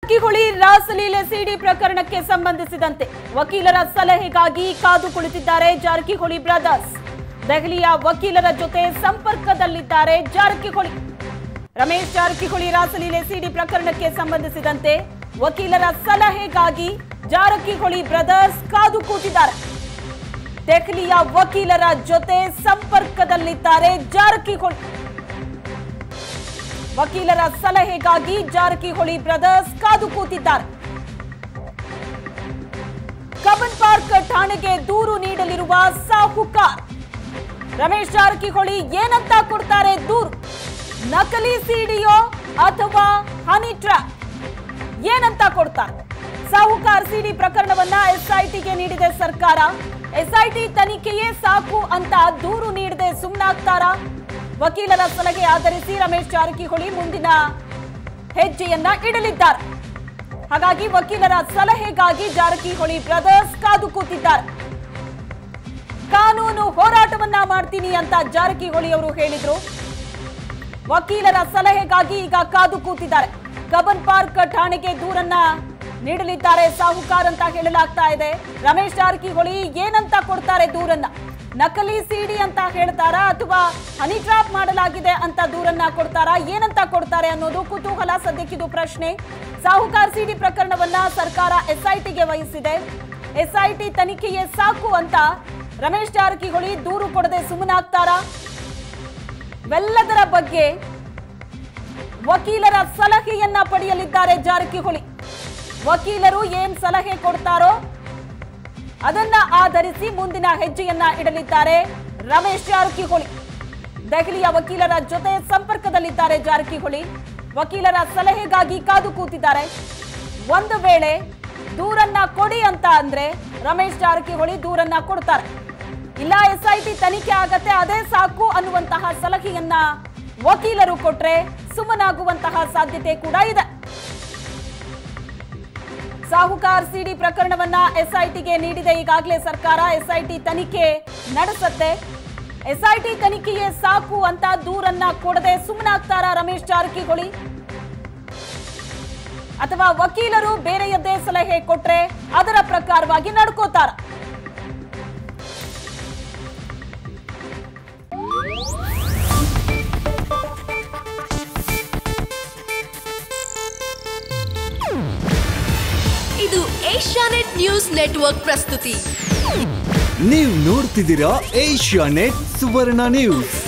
ಜಾರಕಿಹೊಳಿ ರಾಸಲೀಲೆ ಸಿಡಿ ಪ್ರಕರಣಕ್ಕೆ ಸಂಬಂಧಿಸಿದಂತೆ ವಕೀಲರ ಸಲಹೆಗಾಗಿ ಕಾದು ಕುಳಿತಿದ್ದಾರೆ ಜಾರಕಿಹೊಳಿ ಬ್ರದರ್ಸ್ ದೆಹಲಿಯ ವಕೀಲರ ಜೊತೆ ಸಂಪರ್ಕದಲ್ಲಿದ್ದಾರೆ ಜಾರಕಿಹೊಳಿ ರಮೇಶ್ ಜಾರಕಿಹೊಳಿ ರಾಸಲೀಲೆ ಸಿಡಿ ಪ್ರಕರಣಕ್ಕೆ ಸಂಬಂಧಿಸಿದಂತೆ ವಕೀಲರ ಸಲಹೆಗಾಗಿ ಜಾರಕಿಹೊಳಿ ಬ್ರದರ್ಸ್ ಕಾದು ಕೂತಿದ್ದಾರೆ ದೆಹಲಿಯ ವಕೀಲರ ಜೊತೆ ಸಂಪರ್ಕದಲ್ಲಿದ್ದಾರೆ ಜಾರಕಿಹೊಳಿ ವಕೀಲರ ಸಲಹೆಗಾಗಿ ಜಾರಕಿಹೊಳಿ ಬ್ರದರ್ಸ್ ಕಾದು ಕೂತಿದ್ದಾರೆ ಕಬ್ಬನ್ ಪಾರ್ಕ್ ಠಾಣೆಗೆ ದೂರು ನೀಡಲಿರುವ ಸಾಹುಕಾರ್ ರಮೇಶ್ ಜಾರಕಿಹೊಳಿ ಏನಂತ ಕೊಡ್ತಾರೆ ದೂರು ನಕಲಿ ಸಿಡಿಯೋ ಅಥವಾ ಹನಿ ಟ್ರ್ಯಾಪ್ ಏನಂತ ಕೊಡ್ತಾರೆ ಸಾಹುಕಾರ್ ಸಿಡಿ ಪ್ರಕರಣವನ್ನ ಎಸ್ಐಟಿಗೆ ನೀಡಿದೆ ಸರ್ಕಾರ ಎಸ್ಐಟಿ ತನಿಖೆಯೇ ಸಾಕು ಅಂತ ದೂರು ನೀಡದೆ ಸುಮ್ಮನಾಗ್ತಾರಾ ವಕೀಲರ ಸಲಹೆ ಆಧರಿಸಿ ರಮೇಶ್ ಜಾರಕಿಹೊಳಿ ಮುಂದಿನ ಹೆಜ್ಜೆಯನ್ನ ಇಡಲಿದ್ದಾರೆ ಹಾಗಾಗಿ ವಕೀಲರ ಸಲಹೆಗಾಗಿ ಜಾರಕಿಹೊಳಿ ಬ್ರದರ್ಸ್ ಕಾದು ಕೂತಿದ್ದಾರೆ ಕಾನೂನು ಹೋರಾಟವನ್ನ ಮಾಡ್ತೀನಿ ಅಂತ ಜಾರಕಿಹೊಳಿ ಅವರು ಹೇಳಿದ್ರು ವಕೀಲರ ಸಲಹೆಗಾಗಿ ಈಗ ಕಾದು ಕೂತಿದ್ದಾರೆ ಕಬ್ಬನ್ ಪಾರ್ಕ್ ಠಾಣೆಗೆ ದೂರನ್ನ ನೀಡಲಿದ್ದಾರೆ ಸಾಹುಕಾರ್ ಅಂತ ಹೇಳಲಾಗ್ತಾ ಇದೆ ರಮೇಶ್ ಜಾರಕಿಹೊಳಿ ಏನಂತ ಕೊಡ್ತಾರೆ ದೂರನ್ನ ನಕಲಿ ಸಿಡಿ ಅಂತ ಹೇಳ್ತಾರಾ ಅಥವಾ ಹನಿ ಟ್ರಾಪ್ ಮಾಡಲಾಗಿದೆ ಅಂತ ದೂರನ್ನ ಕೊಡ್ತಾರಾ ಏನಂತ ಕೊಡ್ತಾರೆ ಅನ್ನೋದು ಕುತೂಹಲ ಸದ್ಯಕ್ಕಿದು ಪ್ರಶ್ನೆ ಸಾಹುಕಾರ್ ಸಿಡಿ ಪ್ರಕರಣವನ್ನ ಸರ್ಕಾರ ಎಸ್ಐಟಿಗೆ ವಹಿಸಿದೆ ಎಸ್ಐಟಿ ತನಿಖೆಯೇ ಸಾಕು ಅಂತ ರಮೇಶ್ ಜಾರಕಿಹೊಳಿ ದೂರು ಕೊಡದೆ ಸುಮ್ಮನಾಗ್ತಾರಾ ಇವೆಲ್ಲದರ ಬಗ್ಗೆ ವಕೀಲರ ಸಲಹೆಯನ್ನ ಪಡೆಯಲಿದ್ದಾರೆ ಜಾರಕಿಹೊಳಿ ವಕೀಲರು ಏನ್ ಸಲಹೆ ಕೊಡ್ತಾರೋ ಅದನ್ನ ಆಧರಿಸಿ ಮುಂದಿನ ಹೆಜ್ಜೆಯನ್ನ ಇಡಲಿದ್ದಾರೆ ರಮೇಶ್ ಜಾರಕಿಹೊಳಿ ದೆಹಲಿಯ ವಕೀಲರ ಜೊತೆ ಸಂಪರ್ಕದಲ್ಲಿದ್ದಾರೆ ಜಾರಕಿಹೊಳಿ ವಕೀಲರ ಸಲಹೆಗಾಗಿ ಕಾದು ಕೂತಿದ್ದಾರೆ ಒಂದು ವೇಳೆ ದೂರನ್ನ ಕೊಡಿ ಅಂತ ಅಂದ್ರೆ ರಮೇಶ್ ಜಾರಕಿಹೊಳಿ ದೂರನ್ನ ಕೊಡ್ತಾರೆ ಇಲ್ಲ ಎಸ್ಐಟಿ ತನಿಖೆ ಆಗತ್ತೆ ಅದೇ ಸಾಕು ಅನ್ನುವಂತಹ ಸಲಹೆಯನ್ನ ವಕೀಲರು ಕೊಟ್ರೆ ಸುಮ್ಮನಾಗುವಂತಹ ಸಾಧ್ಯತೆ ಕೂಡ ಇದೆ ಸಾಹುಕಾರ್ ಸಿಡಿ ಪ್ರಕರಣವನ್ನ ಎಸ್ಐಟಿಗೆ ನೀಡಿದೆ ಈಗಾಗಲೇ ಸರ್ಕಾರ ಎಸ್ಐಟಿ ತನಿಖೆ ನಡೆಸತ್ತೆ ಎಸ್ಐಟಿ ತನಿಖೆಯೇ ಸಾಕು ಅಂತ ದೂರನ್ನ ಕೊಡದೆ ಸುಮ್ಮನಾಗ್ತಾರ ರಮೇಶ್ ಜಾರಕಿಹೊಳಿ ಅಥವಾ ವಕೀಲರು ಬೇರೆಯದ್ದೇ ಸಲಹೆ ಕೊಟ್ರೆ ಅದರ ಪ್ರಕಾರವಾಗಿ ನಡ್ಕೋತಾರ ಇದು ಏಷ್ಯಾನೆಟ್ ನ್ಯೂಸ್ ನೆಟ್ವರ್ಕ್ ಪ್ರಸ್ತುತಿ ನೀವು ನೋಡ್ತಿದ್ದೀರಾ ಏಷ್ಯಾ ನೆಟ್ ಸುವರ್ಣ ನ್ಯೂಸ್